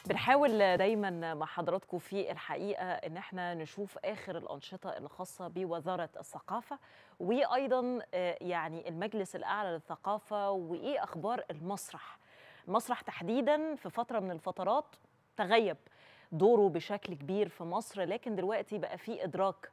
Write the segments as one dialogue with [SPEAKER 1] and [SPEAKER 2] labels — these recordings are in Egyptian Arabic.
[SPEAKER 1] بنحاول دايما مع حضراتكم في الحقيقه ان احنا نشوف اخر الانشطه اللي خاصه بوزاره الثقافه وايضا آه، يعني المجلس الاعلى للثقافه وايه اخبار المسرح المسرح تحديدا في فتره من الفترات تغيب دوره بشكل كبير في مصر لكن دلوقتي بقى في ادراك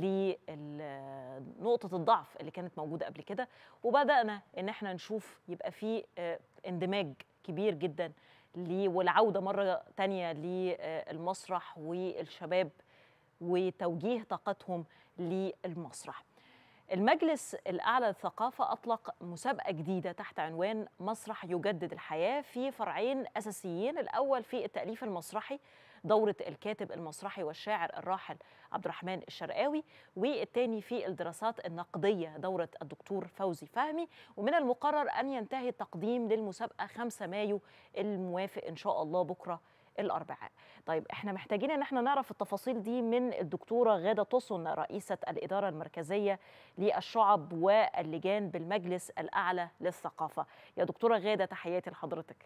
[SPEAKER 1] لنقطة الضعف اللي كانت موجودة قبل كده وبدأنا إن احنا نشوف يبقى في آه، اندماج كبير جدا ليه والعودة مرة تانية للمسرح والشباب وتوجيه طاقتهم للمسرح المجلس الأعلى للثقافة أطلق مسابقة جديدة تحت عنوان مسرح يجدد الحياة في فرعين أساسيين الأول في التأليف المسرحي دورة الكاتب المسرحي والشاعر الراحل عبد الرحمن الشرقاوي والتاني في الدراسات النقدية دورة الدكتور فوزي فهمي ومن المقرر أن ينتهي التقديم للمسابقة 5 مايو الموافق إن شاء الله بكرة الأربعاء طيب احنا محتاجين ان احنا نعرف التفاصيل دي من الدكتورة غادة طسن رئيسة الإدارة المركزية للشعب واللجان بالمجلس الأعلى للثقافة يا دكتورة غادة تحياتي لحضرتك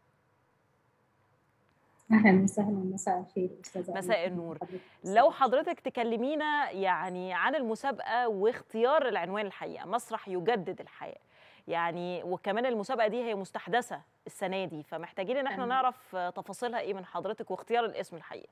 [SPEAKER 2] اهلا وسهلا مساء الخير استاذه
[SPEAKER 1] مساء النور لو حضرتك تكلمينا يعني عن المسابقة واختيار العنوان الحقيقة مسرح يجدد الحياة يعني وكمان المسابقة دي هي مستحدثة السنة دي فمحتاجين ان احنا
[SPEAKER 2] تمام.
[SPEAKER 1] نعرف تفاصيلها ايه من حضرتك واختيار الاسم الحقيقة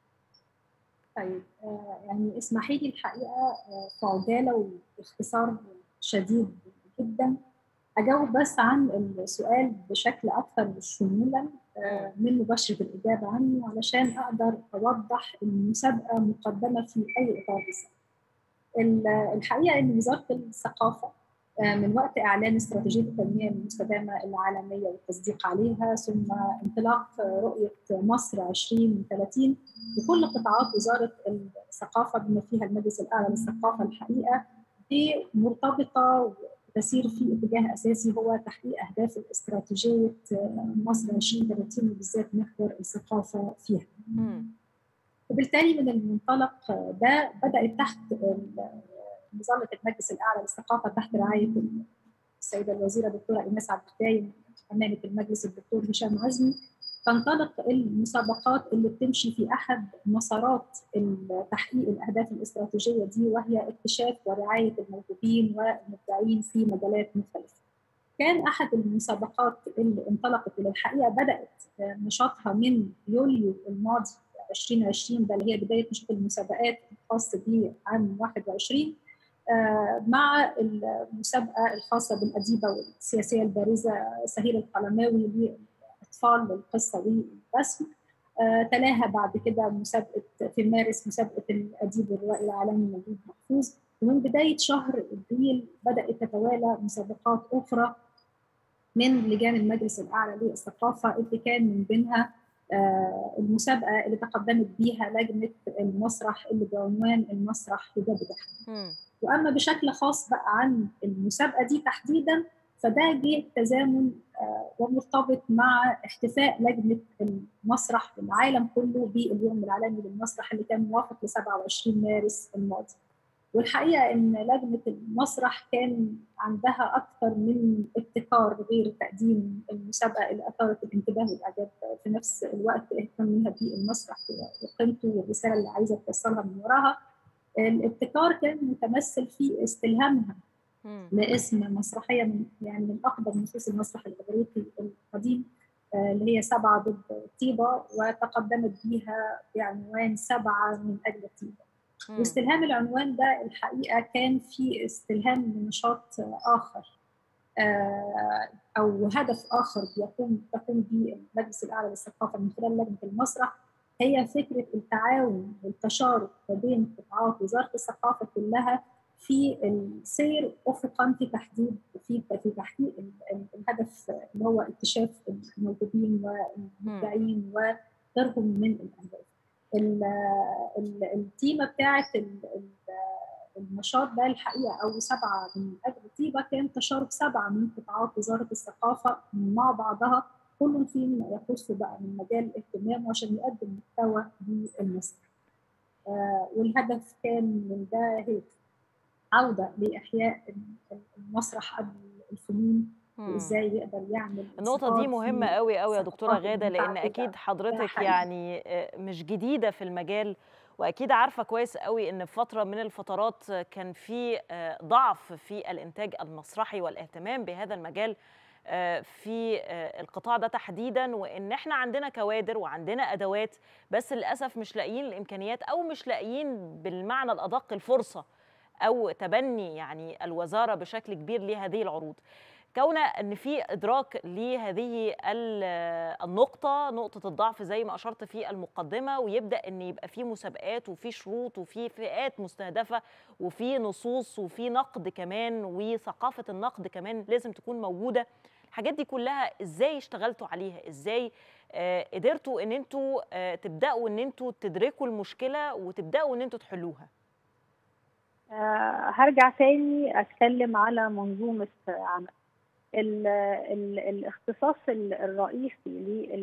[SPEAKER 2] طيب آه، يعني اسمحي لي الحقيقه آه، في عجاله واختصار شديد جدا اجاوب بس عن السؤال بشكل اكثر شمولا آه، من مباشره الاجابه عنه علشان اقدر اوضح المسابقه مقدمه في اي اطار بالظبط. ال- الحقيقه ان وزاره الثقافه آه، من وقت اعلان استراتيجيه التنميه المستدامه العالميه والتصديق عليها ثم انطلاق آه، رؤيه مصر 2030 وكل قطاعات وزاره الثقافه بما فيها المجلس الاعلى للثقافه الحقيقه دي مرتبطه وتسير في اتجاه اساسي هو تحقيق اهداف الاستراتيجيه آه، مصر 2030 وبالذات محور الثقافه فيها.
[SPEAKER 1] مم.
[SPEAKER 2] وبالتالي من المنطلق ده بدات تحت مظله المجلس الاعلى للثقافه تحت رعايه السيده الوزيره الدكتوره ايناس عبد الدايم امانه المجلس الدكتور هشام عزمي تنطلق المسابقات اللي بتمشي في احد مسارات تحقيق الاهداف الاستراتيجيه دي وهي اكتشاف ورعايه الموهوبين والمبدعين في مجالات مختلفه. كان احد المسابقات اللي انطلقت الى الحقيقه بدات نشاطها من يوليو الماضي 2020 ده اللي هي بدايه نشاط المسابقات الخاص بعام 21 آه، مع المسابقه الخاصه بالاديبه والسياسيه البارزه سهير القلماوي للاطفال للقصه والرسم آه، تلاها بعد كده مسابقه في مارس مسابقه الاديب الروائي العالمي نجيب محفوظ ومن بدايه شهر ابريل بدات تتوالى مسابقات اخرى من لجان المجلس الاعلى للثقافه اللي كان من بينها آه، المسابقه اللي تقدمت بيها لجنه المسرح اللي بعنوان المسرح يجدد الحياه.
[SPEAKER 1] مم.
[SPEAKER 2] واما بشكل خاص بقى عن المسابقه دي تحديدا فده جه تزامن آه، ومرتبط مع احتفاء لجنه المسرح في العالم كله باليوم العالمي للمسرح اللي كان موافق ل 27 مارس الماضي. والحقيقه ان لجنه المسرح كان عندها اكثر من ابتكار غير تقديم المسابقه اللي اثارت الانتباه والاعجاب في نفس الوقت اهتمامها بالمسرح وقيمته والرساله اللي عايزه توصلها من وراها. الابتكار كان متمثل في استلهامها
[SPEAKER 1] مم.
[SPEAKER 2] لاسم مسرحيه من يعني من اقدم نصوص المسرح الاغريقي القديم آه، اللي هي سبعه ضد طيبه وتقدمت بيها بعنوان سبعه من اجل طيبه.
[SPEAKER 1] مم.
[SPEAKER 2] واستلهام العنوان ده الحقيقه كان في استلهام من نشاط اخر آه، او هدف اخر بيقوم تقوم به المجلس الاعلى للثقافه من خلال لجنه المسرح هي فكره التعاون والتشارك ما بين قطاعات وزاره الثقافه كلها في السير افقا في تحديد في في تحقيق ال- ال- الهدف اللي هو اكتشاف الموهوبين والمبدعين وغيرهم من الاهداف. ال- ال- التيمه بتاعت ال- ال- النشاط ده الحقيقه او سبعه من اجل طيبه كان تشارك سبعه من قطاعات وزاره الثقافه مع بعضها كل فيهم يخص بقى من مجال اهتمامه عشان يقدم محتوى للمسرح. آه والهدف كان من ده هيك عوده لاحياء المسرح قبل الفنون وازاي يقدر يعمل
[SPEAKER 1] النقطة دي مهمة قوي قوي يا دكتورة غادة لأن أكيد حضرتك يعني مش جديدة في المجال واكيد عارفه كويس قوي ان في فتره من الفترات كان في ضعف في الانتاج المسرحي والاهتمام بهذا المجال في القطاع ده تحديدا وان احنا عندنا كوادر وعندنا ادوات بس للاسف مش لاقيين الامكانيات او مش لاقيين بالمعنى الادق الفرصه او تبني يعني الوزاره بشكل كبير لهذه العروض كون ان في ادراك لهذه النقطه نقطه الضعف زي ما اشرت في المقدمه ويبدا ان يبقى في مسابقات وفي شروط وفي فئات مستهدفه وفي نصوص وفي نقد كمان وثقافه النقد كمان لازم تكون موجوده الحاجات دي كلها ازاي اشتغلتوا عليها ازاي آه قدرتوا ان انتوا آه تبداوا ان انتوا تدركوا المشكله وتبداوا ان انتوا تحلوها
[SPEAKER 3] آه هرجع تاني اتكلم على منظومه عمل ال ال الاختصاص الرئيسي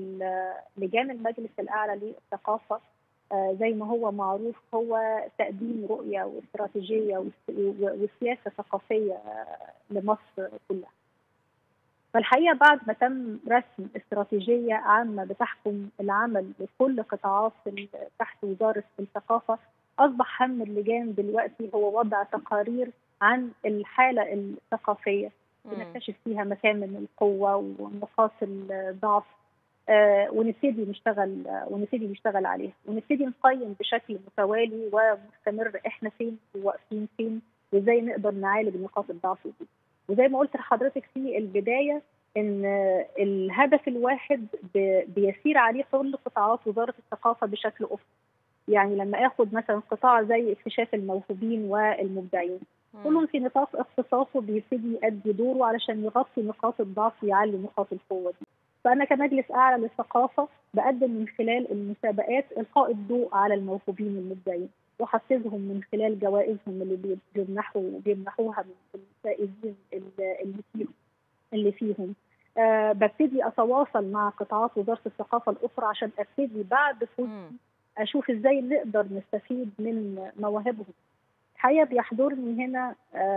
[SPEAKER 3] للجان المجلس الاعلى للثقافه زي ما هو معروف هو تقديم رؤيه واستراتيجيه وسياسه ثقافيه لمصر كلها. فالحقيقه بعد ما تم رسم استراتيجيه عامه بتحكم العمل لكل قطاعات تحت وزاره الثقافه اصبح هم اللجان دلوقتي هو وضع تقارير عن الحاله الثقافيه بنكتشف فيها مكامن القوه ونقاط الضعف آه ونبتدي نشتغل آه ونبتدي نشتغل عليها ونبتدي نقيم بشكل متوالي ومستمر احنا فين وواقفين فين وازاي نقدر نعالج نقاط الضعف دي وزي ما قلت لحضرتك في البدايه ان الهدف الواحد بيسير عليه كل قطاعات وزاره الثقافه بشكل افقي يعني لما اخد مثلا قطاع زي اكتشاف الموهوبين والمبدعين كل في نطاق اختصاصه بيبتدي يؤدي دوره علشان يغطي نقاط الضعف ويعلي نقاط القوه دي. فانا كمجلس اعلى للثقافه بقدم من خلال المسابقات القاء الضوء على الموهوبين المبدعين واحفزهم من خلال جوائزهم اللي بيمنحوا بيمنحوها من الفائزين اللي فيهم اللي فيهم أه ببتدي اتواصل مع قطاعات وزاره الثقافه الاخرى عشان ابتدي بعد فوز اشوف ازاي نقدر نستفيد من مواهبهم الحقيقه بيحضرني هنا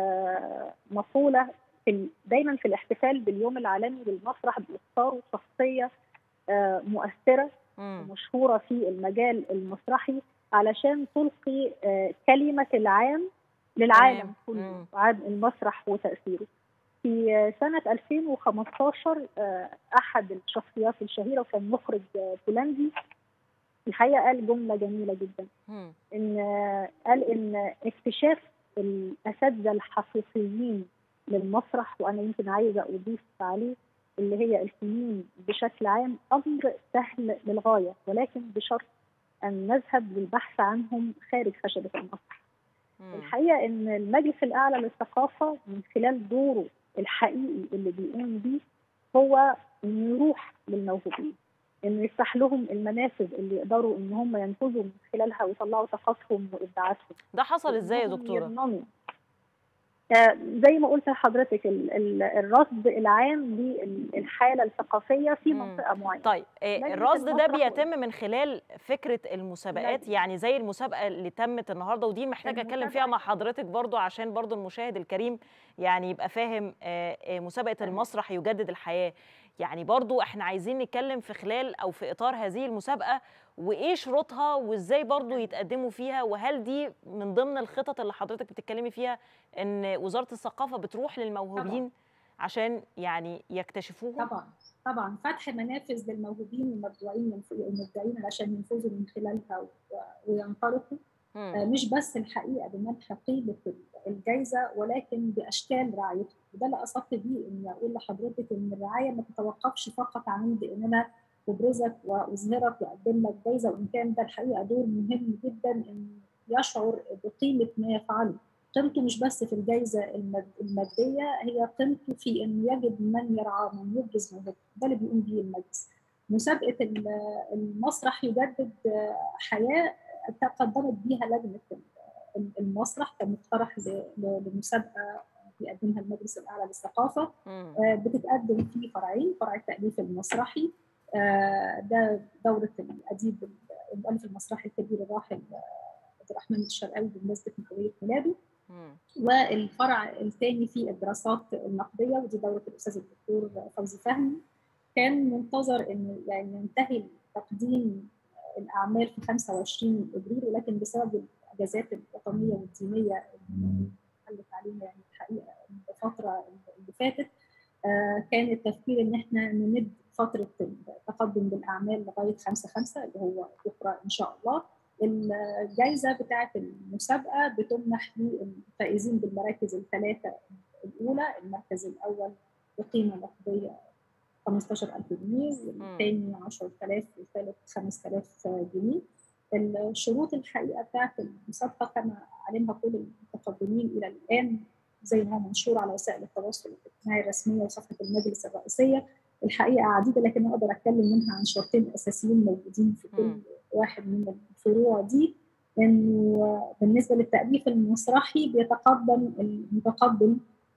[SPEAKER 3] آه مقوله في دايما في الاحتفال باليوم العالمي للمسرح بيختاروا شخصيه آه مؤثره ومشهوره في المجال المسرحي علشان تلقي آه كلمه العام للعالم كله عن المسرح وتاثيره في سنة 2015 أحد الشخصيات الشهيرة وكان مخرج بولندي الحقيقه قال جمله جميله جدا ان قال ان اكتشاف الاساتذه الحقيقيين للمسرح وانا يمكن عايزه اضيف عليه اللي هي الفنون بشكل عام امر سهل للغايه ولكن بشرط ان نذهب للبحث عنهم خارج خشبه المسرح. الحقيقه ان المجلس الاعلى للثقافه من خلال دوره الحقيقي اللي بيقوم بيه هو انه يروح للموهوبين انه يفتح لهم المنافذ اللي يقدروا ان هم ينفذوا من خلالها ويطلعوا طاقتهم وابداعاتهم.
[SPEAKER 1] ده حصل ازاي يا دكتوره؟
[SPEAKER 3] يضمنوا. آه زي ما قلت لحضرتك الرصد العام للحاله الثقافيه في منطقه معينه.
[SPEAKER 1] طيب آه الرصد ده بيتم من خلال فكره المسابقات لازم. يعني زي المسابقه اللي تمت النهارده ودي محتاجه اتكلم فيها مع حضرتك برضو عشان برضو المشاهد الكريم يعني يبقى فاهم آه مسابقه المسرح يجدد الحياه. يعني برضو احنا عايزين نتكلم في خلال او في اطار هذه المسابقه وايه شروطها وازاي برضو يتقدموا فيها وهل دي من ضمن الخطط اللي حضرتك بتتكلمي فيها ان وزاره الثقافه بتروح للموهوبين طبعا. عشان يعني يكتشفوهم
[SPEAKER 2] طبعا طبعا فتح منافذ للموهوبين والمبدعين المبدعين عشان ينفذوا من خلالها وينطلقوا مش بس الحقيقه بمنح قيمه الجائزه ولكن باشكال رعايتها وده اللي قصدت بيه اني اقول لحضرتك ان الرعايه ما تتوقفش فقط عند ان انا ابرزك واظهرك واقدم لك جائزه وان كان ده الحقيقه دور مهم جدا ان يشعر بقيمه ما يفعله قيمته مش بس في الجائزه الماديه هي قيمته في انه يجد من يرعاه من يبرز موهبته ده اللي بيقوم بيه المجلس مسابقه المسرح يجدد حياه تقدمت بها لجنه المسرح كمقترح لمسابقه بيقدمها المجلس الاعلى للثقافه بتتقدم في فرعين فرع التاليف المسرحي ده دوره الاديب المؤلف المسرحي الكبير الراحل عبد الرحمن الشرقاوي بمناسبه مئويه ميلاده والفرع الثاني في الدراسات النقديه ودي دوره الاستاذ الدكتور فوزي فهمي كان منتظر ان يعني ينتهي تقديم الاعمال في 25 ابريل ولكن بسبب الاجازات الوطنيه والدينيه اللي حلت علينا يعني الحقيقه الفتره اللي فاتت كان التفكير ان احنا نمد فتره التقدم بالاعمال لغايه 5 5 اللي هو بكره ان شاء الله الجائزه بتاعه المسابقه بتمنح للفائزين بالمراكز الثلاثه الاولى المركز الاول بقيمه نقديه 15000 جنيه والثاني 10000 والثالث 5000 جنيه الشروط الحقيقه بتاعت المسابقه كما علمها كل المتقدمين الى الان زي ما هو منشور على وسائل التواصل الاجتماعي الرسميه وصفحه المجلس الرئيسيه الحقيقه عديده لكن اقدر اتكلم منها عن شرطين اساسيين موجودين في كل م. واحد من الفروع دي انه بالنسبه للتاليف المسرحي بيتقدم المتقدم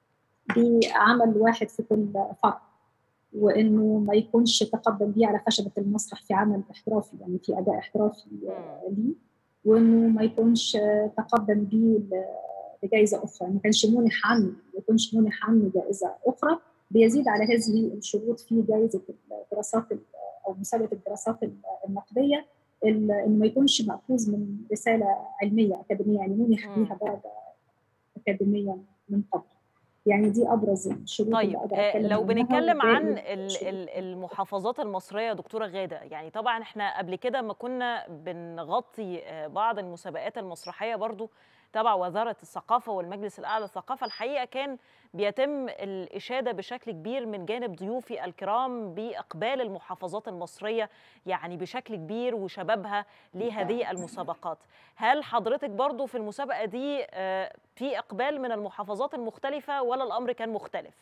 [SPEAKER 2] بعمل واحد في كل فرع وانه ما يكونش تقدم بيه على خشبه المسرح في عمل احترافي يعني في اداء احترافي ليه وانه ما يكونش تقدم بيه لجائزه اخرى ما كانش منح عنه ما يكونش منح عنه جائزه اخرى بيزيد على هذه الشروط في جائزه الدراسات او مسابقه الدراسات النقديه انه ما يكونش ماخوذ من رساله علميه اكاديميه يعني منح بيها درجه اكاديميه من قبل يعني دي ابرز الشروط
[SPEAKER 1] طيب اللي لو بنتكلم عن المحافظات المصريه دكتوره غاده يعني طبعا احنا قبل كده ما كنا بنغطي بعض المسابقات المسرحيه برضو تبع وزاره الثقافه والمجلس الاعلى للثقافه الحقيقه كان بيتم الاشاده بشكل كبير من جانب ضيوفي الكرام باقبال المحافظات المصريه يعني بشكل كبير وشبابها لهذه المسابقات هل حضرتك برضو في المسابقه دي في اقبال من المحافظات المختلفه ولا الامر كان مختلف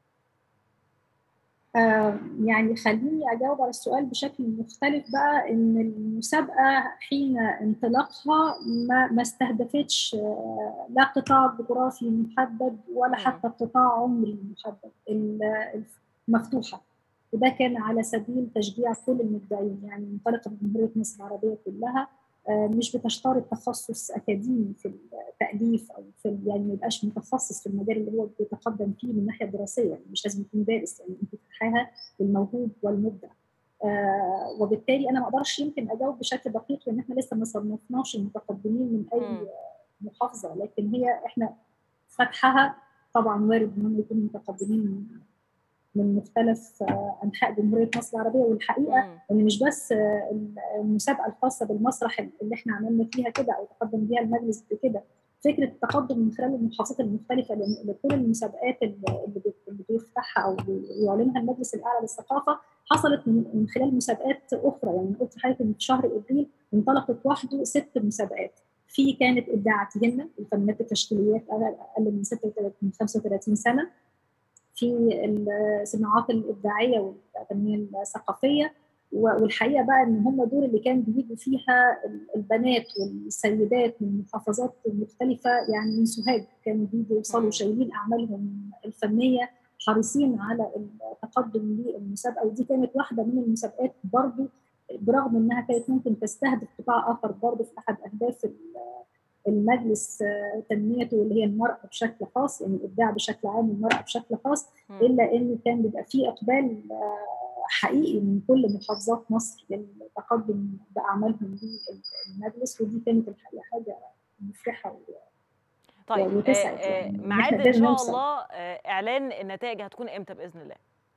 [SPEAKER 2] آه يعني خليني اجاوب على السؤال بشكل مختلف بقى ان المسابقه حين انطلاقها ما ما استهدفتش آه لا قطاع جغرافي محدد ولا حتى قطاع عمري محدد مفتوحه وده كان على سبيل تشجيع كل المبدعين يعني منطلقه بجمهوريه مصر العربيه كلها آه مش بتشترط تخصص اكاديمي في التاليف او في يعني ما يبقاش متخصص في المجال اللي هو بيتقدم فيه من الناحيه الدراسيه يعني مش لازم يكون دارس يعني انت تفتحيها للموهوب والمبدع آه وبالتالي انا ما اقدرش يمكن اجاوب بشكل دقيق لان احنا لسه ما صنفناش المتقدمين من اي محافظه لكن هي احنا فتحها طبعا وارد انهم يكونوا متقدمين من من مختلف انحاء جمهوريه مصر العربيه والحقيقه ان مش بس المسابقه الخاصه بالمسرح اللي احنا عملنا فيها كده او تقدم بيها المجلس بكده فكره التقدم من خلال المحافظات المختلفه لكل المسابقات اللي بيفتحها او يعلنها المجلس الاعلى للثقافه حصلت من خلال مسابقات اخرى يعني قلت لحضرتك ان في شهر ابريل انطلقت وحده ست مسابقات في كانت ابداعاتهن الفنانات التشكيليات اقل من 36 من 35 سنه في الصناعات الابداعيه والتنميه الثقافيه والحقيقه بقى ان هم دول اللي كان بيجوا فيها البنات والسيدات من محافظات مختلفه يعني من سوهاج كانوا بيجوا يوصلوا شايلين اعمالهم الفنيه حريصين على التقدم للمسابقه ودي كانت واحده من المسابقات برضو برغم انها كانت ممكن تستهدف قطاع اخر برضو في احد اهداف المجلس تنميته اللي هي المرأة بشكل خاص يعني الإبداع بشكل عام والمرأة بشكل خاص إلا إن كان بيبقى فيه إقبال حقيقي من كل محافظات مصر للتقدم بأعمالهم للمجلس ودي كانت الحقيقة حاجة مفرحة
[SPEAKER 1] طيب ميعاد إن شاء الله إعلان النتائج هتكون إمتى بإذن الله؟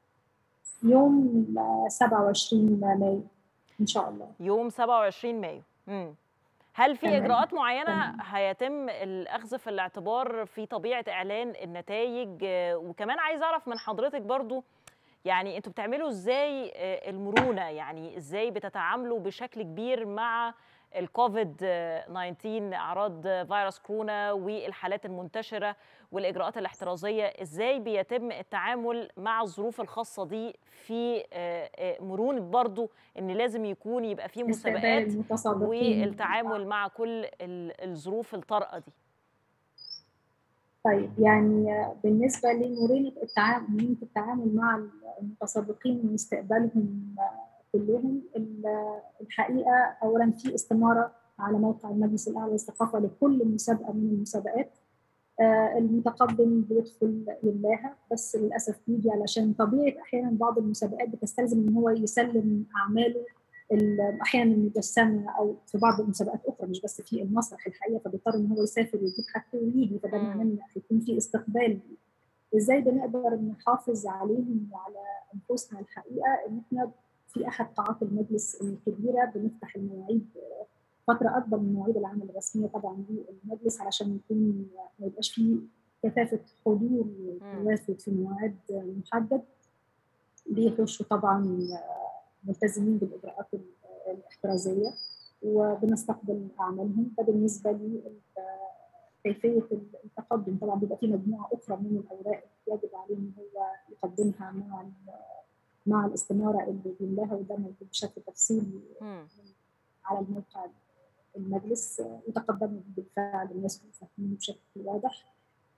[SPEAKER 2] يوم 27 مايو إن شاء الله
[SPEAKER 1] يوم 27 مايو مم. هل في اجراءات معينه هيتم الاخذ في الاعتبار في طبيعه اعلان النتائج وكمان عايز اعرف من حضرتك برضو يعني انتوا بتعملوا ازاي المرونه يعني ازاي بتتعاملوا بشكل كبير مع الكوفيد 19 اعراض فيروس كورونا والحالات المنتشره والاجراءات الاحترازيه ازاي بيتم التعامل مع الظروف الخاصه دي في مرونه برضو ان لازم يكون يبقى في مسابقات والتعامل مع كل الظروف الطارئه دي
[SPEAKER 2] طيب يعني بالنسبه لمرونه التعامل مرونه التعامل مع المتسابقين واستقبالهم كلهم الحقيقه اولا في استماره على موقع المجلس الاعلى للثقافه لكل مسابقه من المسابقات المتقدم بيدخل يملاها بس للاسف بيجي علشان طبيعه احيانا بعض المسابقات بتستلزم ان هو يسلم اعماله احيانا المجسمه او في بعض المسابقات اخرى مش بس في المسرح الحقيقه فبيضطر ان هو يسافر ويجيب حاجته ويجي فده معناه ان هيكون في استقبال ازاي بنقدر نحافظ عليهم وعلى انفسنا الحقيقه ان احنا في احد قاعات المجلس الكبيره بنفتح المواعيد فتره اكبر من مواعيد العمل الرسميه طبعا للمجلس علشان يكون ما يبقاش فيه كثافه حضور وتوافد في ميعاد محدد بيخشوا طبعا ملتزمين بالاجراءات الاحترازيه وبنستقبل اعمالهم ده بالنسبه لي كيفيه التقدم طبعا بيبقى في مجموعه اخرى من الاوراق يجب عليه ان هو يقدمها مع مع الاستماره اللي بيملاها وده موجود بشكل تفصيلي على الموقع المجلس وتقدموا بالفعل الناس فاهمين بشكل واضح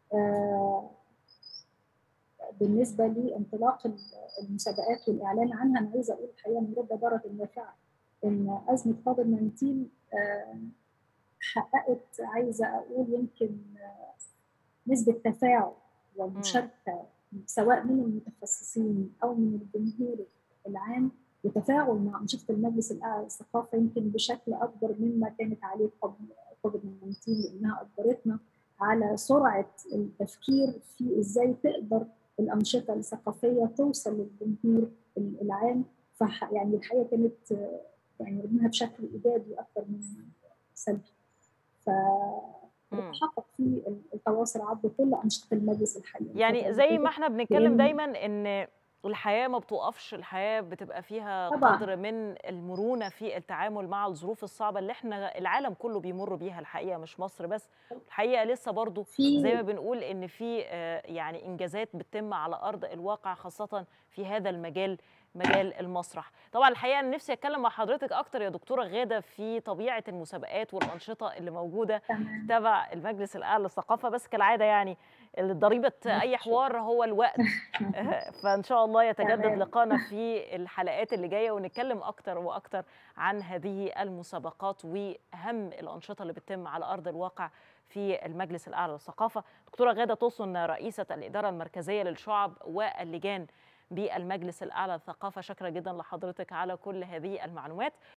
[SPEAKER 2] بالنسبه لانطلاق المسابقات والاعلان عنها انا عايزه اقول الحقيقه من رد ضاره نافعه ان ازمه كوفيد 19 حققت عايزه اقول يمكن نسبه تفاعل ومشاركه سواء من المتخصصين او من الجمهور العام وتفاعل مع انشطه المجلس الاعلى للثقافه يمكن بشكل اكبر مما كانت عليه قبل كوفيد 19 لانها اجبرتنا على سرعه التفكير في ازاي تقدر الانشطه الثقافيه توصل للجمهور العام فح يعني الحقيقه كانت يعني رغمها بشكل ايجابي اكثر من سلبي ف بتحقق في التواصل عبر كل انشطه المجلس الحقيقي
[SPEAKER 1] يعني زي ما احنا بنتكلم دايما ان الحياه ما بتوقفش الحياه بتبقى فيها طبعا. قدر من المرونه في التعامل مع الظروف الصعبه اللي احنا العالم كله بيمر بيها الحقيقه مش مصر بس الحقيقه لسه برضو زي ما بنقول ان في يعني انجازات بتتم على ارض الواقع خاصه في هذا المجال مجال المسرح طبعا الحقيقه انا نفسي اتكلم مع حضرتك اكتر يا دكتوره غاده في طبيعه المسابقات والانشطه اللي موجوده تبع المجلس الاعلى للثقافه بس كالعاده يعني ضريبه اي حوار هو الوقت فان شاء الله يتجدد لقانا في الحلقات اللي جايه ونتكلم اكتر واكتر عن هذه المسابقات واهم الانشطه اللي بتتم على ارض الواقع في المجلس الاعلى للثقافه دكتوره غاده توسن رئيسه الاداره المركزيه للشعب واللجان بالمجلس الاعلى للثقافه شكرا جدا لحضرتك على كل هذه المعلومات